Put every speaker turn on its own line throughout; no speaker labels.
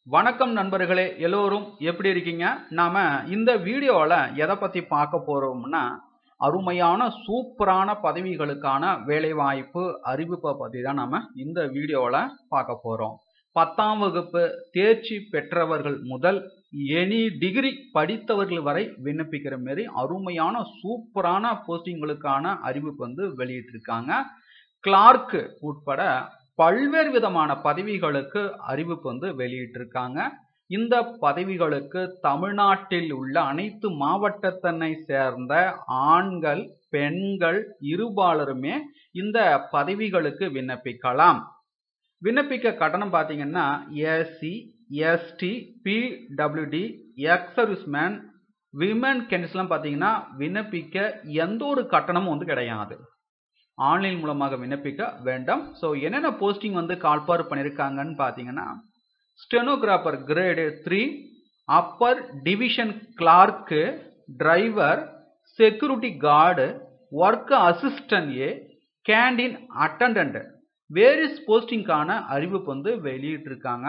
வணக்கம் நண்பர்களே எல்லோரும் எப்படி இருக்கீங்க நாம இந்த வீடியோவில் எதை பற்றி பார்க்க போகிறோம்னா அருமையான சூப்பரான பதவிகளுக்கான வேலைவாய்ப்பு அறிவிப்பை பற்றி தான் நம்ம இந்த வீடியோவில் பார்க்க போகிறோம் பத்தாம் வகுப்பு தேர்ச்சி பெற்றவர்கள் முதல் எனி டிகிரி படித்தவர்கள் வரை விண்ணப்பிக்கிற மாரி அருமையான சூப்பரான போஸ்டிங்களுக்கான அறிவிப்பு வந்து வெளியிட்டிருக்காங்க கிளார்க்கு உட்பட பல்வேறு விதமான பதவிகளுக்கு அறிவிப்பு வந்து வெளியிட்டிருக்காங்க இந்த பதவிகளுக்கு தமிழ்நாட்டில் உள்ள அனைத்து மாவட்டத்தினை சேர்ந்த ஆண்கள் பெண்கள் இருபாலருமே இந்த பதவிகளுக்கு விண்ணப்பிக்கலாம் விண்ணப்பிக்க கட்டணம் பார்த்தீங்கன்னா SC ST PWD ex servicemen women கேண்டிஸ்லாம் பார்த்தீங்கன்னா விண்ணப்பிக்க எந்த ஒரு கட்டணமும் வந்து கிடையாது ஆன்லைன் மூலமாக விண்ணப்பிக்க வேண்டாம் ஸோ என்னென்ன போஸ்டிங் வந்து கால்பார் பண்ணியிருக்காங்கன்னு பார்த்தீங்கன்னா stenographer grade three upper division clerk driver security guard work assistant A canteen attendant various போஸ்டிங்கான அறிவிப்பு வந்து வெளியிட்டிருக்காங்க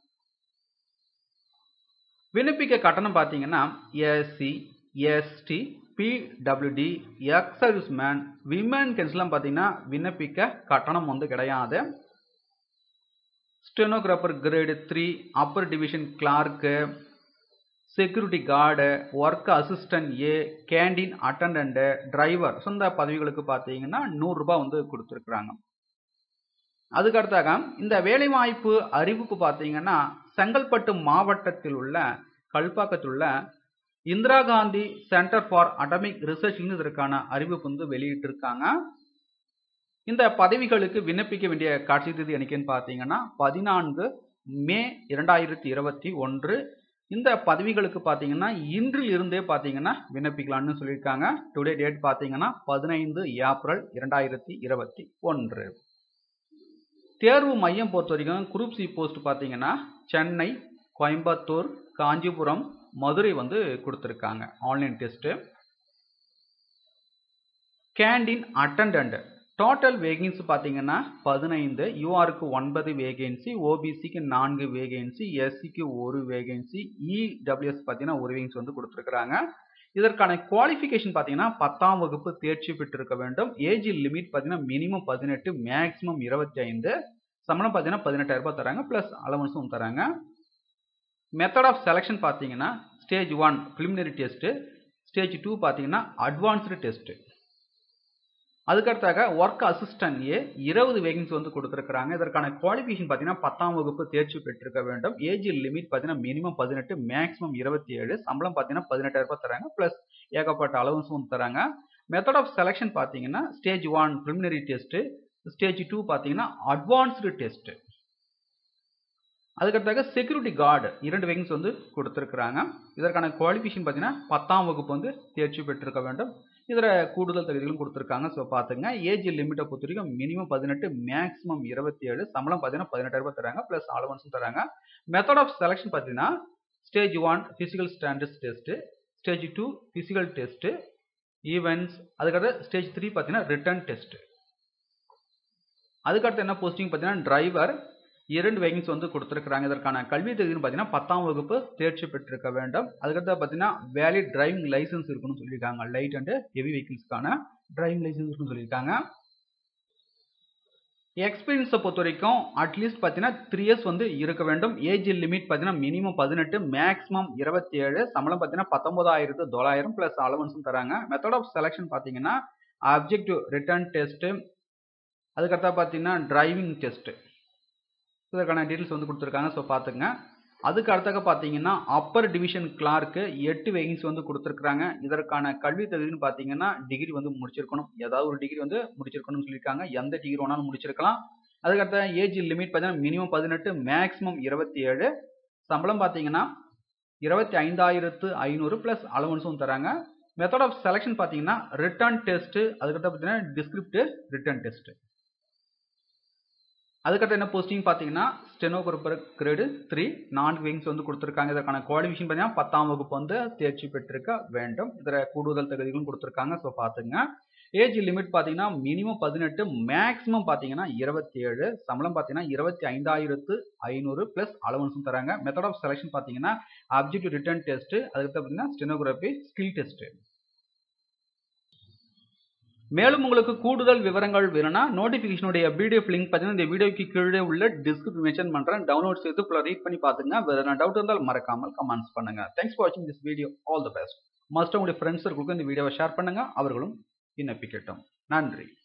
விண்ணப்பிக்க கட்டணம் பார்த்தீங்கன்னா SC ST PWD ex servicemen women கென்ஸ்லாம் பார்த்தீங்கன்னா விண்ணப்பிக்க கட்டணம் வந்து கிடையாது stenographer grade three upper division clerk security guard work assistant A canteen attendant driver சொந்த பதவிகளுக்கு பார்த்தீங்கன்னா நூறுரூபா வந்து கொடுத்துருக்குறாங்க அதுக்கடுத்தாக இந்த வேலைவாய்ப்பு அறிவிப்பு பார்த்தீங்கன்னா செங்கல்பட்டு மாவட்டத்தில் உள்ள கல்பாக்கத்தில் உள்ள Indira Gandhi centre for atomic ரிசர்ச்னு இதற்கான அறிவிப்பு வந்து வெளியிட்டிருக்காங்க இந்த பதவிகளுக்கு விண்ணப்பிக்க வேண்டிய காட்சி தேதி என்னைக்குன்னு பார்த்தீங்கன்னா பதினான்கு மே இரண்டாயிரத்தி இருபத்தி ஒன்று இந்த பதவிகளுக்கு பார்த்தீங்கன்னா இன்றில் இருந்தே பார்த்தீங்கன்னா விண்ணப்பிக்கலாம்னு சொல்லியிருக்காங்க டுடே டேட் பார்த்தீங்கன்னா பதினைந்து ஏப்ரல் இரண்டாயிரத்தி இருபத்தி ஒன்று தேர்வு மையம் பொறுத்த வரைக்கும் குரூப் சி போஸ்ட் பார்த்தீங்கன்னா சென்னை கோயம்புத்தூர் காஞ்சிபுரம் மதுரை வந்து கொடுத்துருக்காங்க online test canteen attendant total vacancy பார்த்தீங்கன்னா பதினைந்து யூஆருக்கு ஒன்பது வேகன்சி ஓபிசிக்கு நான்கு வேகன்சி எஸ்சிக்கு ஒரு வேகன்சி இடபிள்யூஎஸ் பார்த்தீங்கன்னா ஒரு வேகன்சி வந்து கொடுத்துருக்குறாங்க இதற்கான குவாலிஃபிகேஷன் பார்த்தீங்கன்னா பத்தாம் வகுப்பு தேர்ச்சி பெற்றிருக்க வேண்டும் ஏஜ் லிமிட் பார்த்தீங்கன்னா மினிமம் பதினெட்டு மேக்ஸிமம் இருபத்தி ஐந்து சம்பளம் பார்த்தீங்கன்னா பதினெட்டாயிரம் ரூபாய் தராங்க ப்ளஸ் அலவன்ஸும் தராங்க மெத்தட் ஆஃப் செலெக்ஷன் பார்த்தீங்கன்னா stage one preliminary test stage two பார்த்தீங்கன்னா அட்வான்ஸ்டு டெஸ்ட்டு அதுக்கடுத்தாக ஒர்க் அசிஸ்டன்ட் ஏ இருபது வேகன்சி வந்து கொடுத்துருக்காங்க இதற்கான குவாலிஃபிகேஷன் பார்த்தீங்கன்னா பத்தாம் வகுப்பு தேர்ச்சி பெற்றிருக்க வேண்டும் ஏஜ் லிமிட் பார்த்தீங்கன்னா மினிமம் பதினெட்டு மேக்ஸிமம் இருபத்தி ஏழு சம்பளம் பார்த்தீங்கன்னா பதினெட்டாயிரம் ரூபாய் தராங்க ப்ளஸ் ஏகப்பட்ட அலவன்ஸும் தராங்க மெத்தட் ஆஃப் செலெக்ஷன் பார்த்தீங்கன்னா stage one preliminary test stage two பார்த்தீங்கன்னா அட்வான்ஸ்டு டெஸ்ட்டு அதுக்கடுத்தாக செக்யூரிட்டி கார்டு இரண்டு வேகன்ஸ் வந்து கொடுத்துருக்குறாங்க இதற்கான குவாலிஃபிகேஷன் பார்த்தீங்கன்னா பத்தாம் வகுப்பு வந்து தேர்ச்சி பெற்றிருக்க வேண்டும் இதில் கூடுதல் தகுதிகளும் கொடுத்துருக்காங்க ஸோ பார்த்துங்க ஏஜ் லிமிட்டை பொறுத்த வரைக்கும் மினிமம் பதினெட்டு மேக்ஸிமம் இருபத்தி ஏழு சம்பளம் பார்த்தீங்கன்னா பதினெட்டாயிரம் ரூபாய் தராங்க ப்ளஸ் அலவன்ஸும் தராங்க மெத்தட் ஆஃப் செலெக்ஷன் பார்த்தீங்கன்னா stage one physical standards test stage two physical test events அதுக்கடுத்து ஸ்டேஜ் த்ரீ பார்த்தீங்கன்னா ரிட்டர்ன் டெஸ்ட்டு அதுக்கடுத்து என்ன போஸ்டிங் பார்த்தீங்கன்னா டிரைவர் இரண்டு வேகன்ஸ் வந்து கொடுத்துருக்குறாங்க இதற்கான கல்வி தகுதின்னு பார்த்தீங்கன்னா பத்தாம் வகுப்பு தேர்ச்சி பெற்றிருக்க வேண்டும் அதுக்கடுத்து பார்த்தீங்கன்னா வேலிட் டிரைவிங் லைசன்ஸ் இருக்குன்னு சொல்லியிருக்காங்க லைட் அண்ட் ஹெவி வெஹிக்கிள்ஸ்க்கான டிரைவிங் லைசன்ஸ் இருக்குன்னு சொல்லியிருக்காங்க எக்ஸ்பீரியன்ஸை பொறுத்த வரைக்கும் அட்லீஸ்ட் பார்த்தீங்கன்னா த்ரீ இயர்ஸ் வந்து இருக்க வேண்டும் ஏஜ் லிமிட் பார்த்தீங்கன்னா மினிமம் பதினெட்டு மேக்ஸிமம் இருபத்தி ஏழு சம்பளம் பார்த்தீங்கன்னா பத்தொன்பதாயிரத்து தொள்ளாயிரம் ப்ளஸ் அலவன்ஸும் தராங்க மெத்தட் ஆஃப் செலெக்ஷன் பார்த்தீங்கன்னா அப்ஜெக்டிவ் ரிட்டர்ன் டெஸ்ட்டு அதுக்கடுத்தா பார்த்தீங்கன்னா டிரைவிங் டெஸ்ட்டு இதற்கான டீட்டெயில்ஸ் வந்து கொடுத்துருக்காங்க ஸோ பார்த்துங்க அதுக்கு அடுத்தாக பார்த்தீங்கன்னா அப்பர் டிவிஷன் கிளார்க்கு எட்டு வேகன்சி வந்து கொடுத்துருக்காங்க இதற்கான கல்வி தகுதின்னு பார்த்தீங்கன்னா டிகிரி வந்து முடிச்சிருக்கணும் ஏதாவது ஒரு டிகிரி வந்து முடிச்சிருக்கணும்னு சொல்லியிருக்காங்க எந்த டிகிரி வேணாலும் முடிச்சிருக்கலாம் அதுக்கடுத்த ஏஜ் லிமிட் பார்த்தீங்கன்னா மினிமம் பதினெட்டு மேக்ஸிமம் இருபத்தி ஏழு சம்பளம் பார்த்தீங்கன்னா இருபத்தி ஐந்தாயிரத்து ஐநூறு ப்ளஸ் அலவன்ஸும் தராங்க மெத்தட் ஆஃப் செலெக்ஷன் பார்த்தீங்கன்னா ரிட்டர்ன் டெஸ்ட்டு அதுக்கடுத்து பார்த்தீங்கன்னா டிஸ்கிரிப்ட் ரிட்டர்ன் டெஸ்ட்டு அதுக்கடுத்து என்ன போஸ்டிங் பார்த்தீங்கன்னா ஸ்டெனோகிராஃபர் கிரேடு த்ரீ நான்கு விங்ஸ் வந்து கொடுத்துருக்காங்க இதற்கான குவாலிஃபிகேஷன் பார்த்தீங்கன்னா பத்தாம் வகுப்பு வந்து தேர்ச்சி பெற்றிருக்க வேண்டும் இதில் கூடுதல் தகுதிகளும் கொடுத்துருக்காங்க ஸோ பார்த்துங்க ஏஜ் லிமிட் பார்த்தீங்கன்னா மினிமம் பதினெட்டு மேக்ஸிமம் பார்த்தீங்கன்னா இருபத்தி ஏழு சம்பளம் பார்த்தீங்கன்னா இருபத்தி ஐந்தாயிரத்து ஐநூறு ப்ளஸ் அலவன்ஸும் தராங்க மெத்தட் ஆஃப் செலெக்ஷன் பார்த்தீங்கன்னா அப்ஜெக்டிவ் ரிட்டர்ன் டெஸ்ட் அதுக்கு பார்த்தீங்கன்னா ஸ்டெனோகிராஃபி ஸ்கில் டெஸ்ட் மேலும் உங்களுக்கு கூடுதல் விவரங்கள் வேணும்னா நோட்டிஃபிகேஷனுடைய பிடிஎஃப் லிங்க் பார்த்தீங்கன்னா இந்த வீடியோக்கு கீழே உள்ள டிஸ்கிரிப்ஷன் மென்ஷன் பண்ணுறேன் டவுன்லோட் செய்து ஃபுல்லாக ரீட் பண்ணி பார்த்துங்க வேறு டவுட் இருந்தால் மறக்காமல் கமெண்ட்ஸ் பண்ணுங்க தேங்க்ஸ் ஃபார் வாட்சிங் this video all the best must உங்களுடைய ஃப்ரெண்ட்ஸ் சர்க்கிளுக்கு இந்த வீடியோவை ஷேர் பண்ணுங்க அவர்களும் விண்ணப்பிக்கட்டும் நன்றி